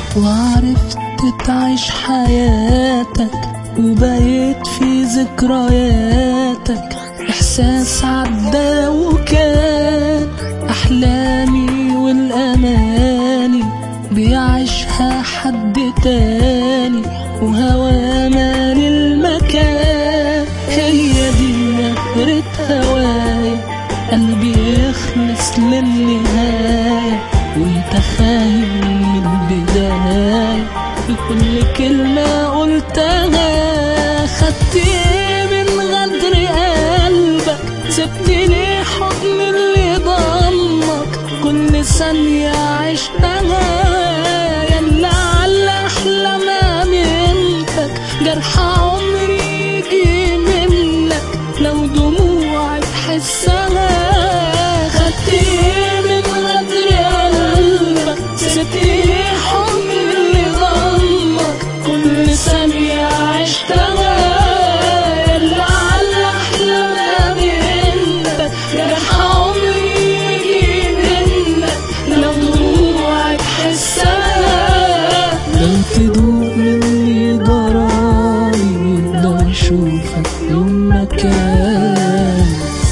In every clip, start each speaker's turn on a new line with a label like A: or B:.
A: وعرفت تعيش حياتك وبقيت في ذكرياتك إحساس عدى وكان أحلامي والأماني بيعيشها حد تاني وهوا مال المكان هي دي نهرة هوايا قلبي يخلص للنهاية وانت خاين من البداية في كل كلمة قلتها خدت ايه من غدر قلبك سبتني حضن اللي ضمك كل ثانية عشتها يلا على أحلام منك جرح عمري يجي منك لو دموعي تحسها خدت ايه من غدر قلبك سبتني حضن اللي ضمك كل ثانية عشتها يلا على أحلام منك جرح عمري يجي منك لو دموعي تحسها لو تدوق مني ضراري يقدر يشوفك يوم مكان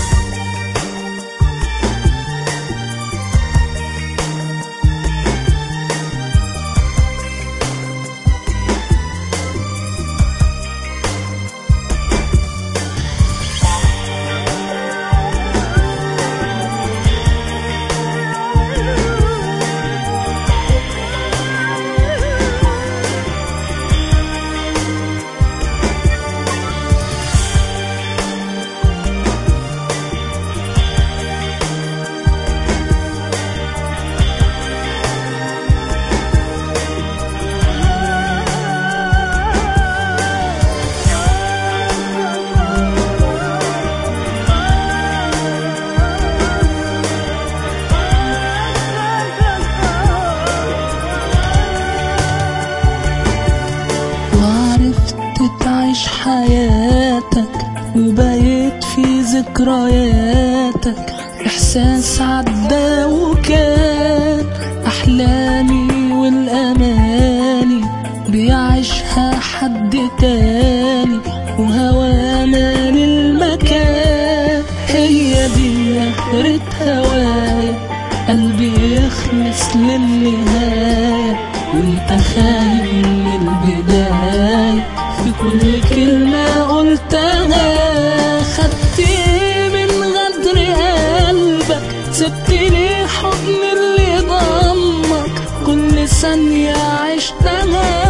A: وعرفت تعيش حياتك وبقيت في ذكرياتك إحساس عدى وكان أحلامي والأماني بيعيشها حد تاني وهوانا للمكان هي دي نهرة هوايا قلبي يخلص للنهاية وانت خاين من البداية في كل كلمة قلتها خدت ايه من غدر قلبك سبتني حضن اللي ضمك كل ثانية عشتها